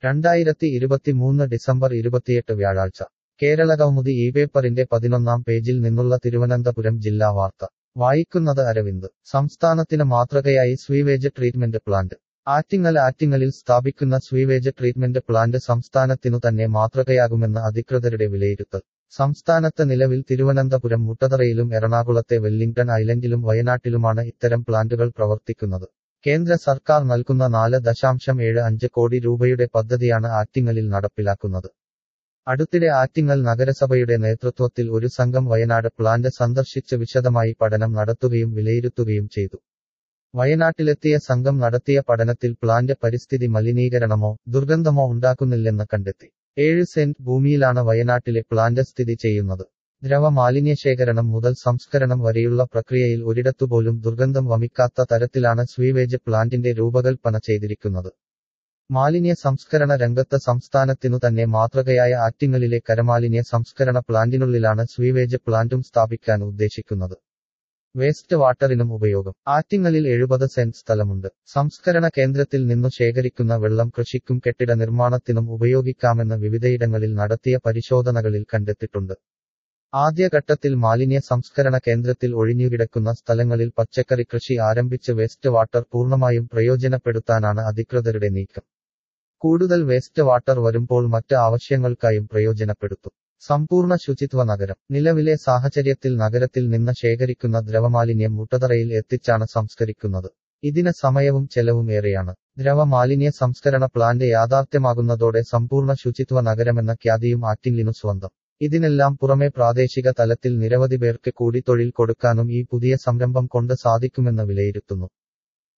രണ്ടായിരത്തി ഇരുപത്തിമൂന്ന് ഡിസംബർ ഇരുപത്തിയെട്ട് വ്യാഴാഴ്ച കേരളകൗമുദി ഈ പേപ്പറിന്റെ പതിനൊന്നാം പേജിൽ നിന്നുള്ള തിരുവനന്തപുരം ജില്ലാ വാർത്ത വായിക്കുന്നത് അരവിന്ദ് സംസ്ഥാനത്തിന് മാതൃകയായി സ്വീവേജ് ട്രീറ്റ്മെന്റ് പ്ലാന്റ് ആറ്റിങ്ങൽ ആറ്റിങ്ങലിൽ സ്ഥാപിക്കുന്ന സ്വീവേജ് ട്രീറ്റ്മെന്റ് പ്ലാന്റ് സംസ്ഥാനത്തിനു തന്നെ മാതൃകയാകുമെന്ന് അധികൃതരുടെ വിലയിരുത്തൽ സംസ്ഥാനത്ത് നിലവിൽ തിരുവനന്തപുരം മുട്ടതറയിലും എറണാകുളത്തെ വെല്ലിംഗ്ടൺ ഐലൻഡിലും വയനാട്ടിലുമാണ് ഇത്തരം പ്ലാന്റുകൾ പ്രവർത്തിക്കുന്നത് കേന്ദ്ര സർക്കാർ നൽകുന്ന നാല് ദശാംശം ഏഴ് അഞ്ച് കോടി രൂപയുടെ പദ്ധതിയാണ് ആറ്റിങ്ങലിൽ നടപ്പിലാക്കുന്നത് അടുത്തിടെ ആറ്റിങ്ങൽ നഗരസഭയുടെ നേതൃത്വത്തിൽ ഒരു സംഘം വയനാട് പ്ലാന്റ് സന്ദർശിച്ച് വിശദമായി പഠനം നടത്തുകയും വിലയിരുത്തുകയും ചെയ്തു വയനാട്ടിലെത്തിയ സംഘം നടത്തിയ പഠനത്തിൽ പ്ലാന്റ് പരിസ്ഥിതി മലിനീകരണമോ ദുർഗന്ധമോ ഉണ്ടാക്കുന്നില്ലെന്ന് കണ്ടെത്തി ഏഴ് സെന്റ് ഭൂമിയിലാണ് വയനാട്ടിലെ പ്ലാന്റ് സ്ഥിതി ചെയ്യുന്നത് ദ്രവ മാലിന്യശേഖരണം മുതൽ സംസ്കരണം വരെയുള്ള പ്രക്രിയയിൽ ഒരിടത്തുപോലും ദുർഗന്ധം വമിക്കാത്ത തരത്തിലാണ് സ്വീവേജ് പ്ലാന്റിന്റെ രൂപകൽപ്പന ചെയ്തിരിക്കുന്നത് മാലിന്യ സംസ്കരണ രംഗത്ത് സംസ്ഥാനത്തിനു തന്നെ മാതൃകയായ ആറ്റിങ്ങലിലെ കരമാലിന്യ സംസ്കരണ പ്ലാന്റിനുള്ളിലാണ് സ്വീവേജ് പ്ലാന്റും സ്ഥാപിക്കാൻ ഉദ്ദേശിക്കുന്നത് വേസ്റ്റ് വാട്ടറിനും ഉപയോഗം ആറ്റിങ്ങലിൽ എഴുപത് സെന്റ് സ്ഥലമുണ്ട് സംസ്കരണ കേന്ദ്രത്തിൽ നിന്നു ശേഖരിക്കുന്ന വെള്ളം കൃഷിക്കും കെട്ടിട നിർമ്മാണത്തിനും ഉപയോഗിക്കാമെന്ന് വിവിധയിടങ്ങളിൽ നടത്തിയ പരിശോധനകളിൽ കണ്ടെത്തിയിട്ടുണ്ട് ആദ്യഘട്ടത്തിൽ മാലിന്യ സംസ്കരണ കേന്ദ്രത്തിൽ ഒഴിഞ്ഞുകിടക്കുന്ന സ്ഥലങ്ങളിൽ പച്ചക്കറി കൃഷി ആരംഭിച്ച് വേസ്റ്റ് വാട്ടർ പൂർണ്ണമായും പ്രയോജനപ്പെടുത്താനാണ് അധികൃതരുടെ നീക്കം കൂടുതൽ വേസ്റ്റ് വാട്ടർ വരുമ്പോൾ മറ്റ് ആവശ്യങ്ങൾക്കായും പ്രയോജനപ്പെടുത്തും സമ്പൂർണ്ണ ശുചിത്വ നഗരം നിലവിലെ സാഹചര്യത്തിൽ നഗരത്തിൽ നിന്ന് ശേഖരിക്കുന്ന ദ്രവമാലിന്യം മുട്ടതറയിൽ എത്തിച്ചാണ് സംസ്കരിക്കുന്നത് ഇതിന് സമയവും ചെലവും ഏറെയാണ് ദ്രവമാലിന്യ സംസ്കരണ പ്ലാന്റ് യാഥാർത്ഥ്യമാകുന്നതോടെ സമ്പൂർണ്ണ ശുചിത്വ നഗരമെന്ന ഖ്യാതിയും ആറ്റിങ്ങിനു സ്വന്തം ഇതിനെല്ലാം പുറമെ പ്രാദേശിക തലത്തിൽ നിരവധി പേർക്ക് കൂടി തൊഴിൽ കൊടുക്കാനും ഈ പുതിയ സംരംഭം കൊണ്ട് സാധിക്കുമെന്ന് വിലയിരുത്തുന്നു